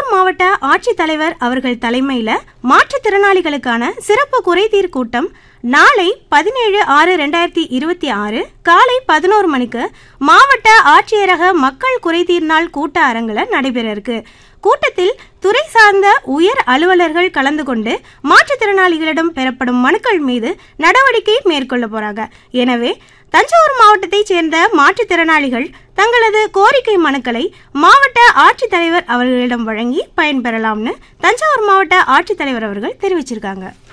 மாவட்ட ஆட்சித்தலைவர் அவர்கள் தலைமையில் மாற்றுத்திறனாளிகளுக்கான சிறப்பு குறைதீர் கூட்டம் நாளை பதினேழு ஆறு ரெண்டாயிரத்தி இருபத்தி ஆறு காலை பதினோரு மணிக்கு மாவட்ட ஆட்சியரக மக்கள் குறைதீர் நாள் கூட்ட அரங்கில் நடைபெற இருக்கு கூட்டத்தில் துறை சார்ந்த உயர் அலுவலர்கள் கலந்து கொண்டு மாற்றுத்திறனாளிகளிடம் பெறப்படும் மனுக்கள் மீது நடவடிக்கை மேற்கொள்ள போறாங்க எனவே தஞ்சாவூர் மாவட்டத்தைச் சேர்ந்த மாற்றுத்திறனாளிகள் தங்களது கோரிக்கை மனுக்களை மாவட்ட ஆட்சித்தலைவர் அவர்களிடம் வழங்கி பயன்பெறலாம்னு தஞ்சாவூர் மாவட்ட ஆட்சித்தலைவர் அவர்கள் தெரிவிச்சிருக்காங்க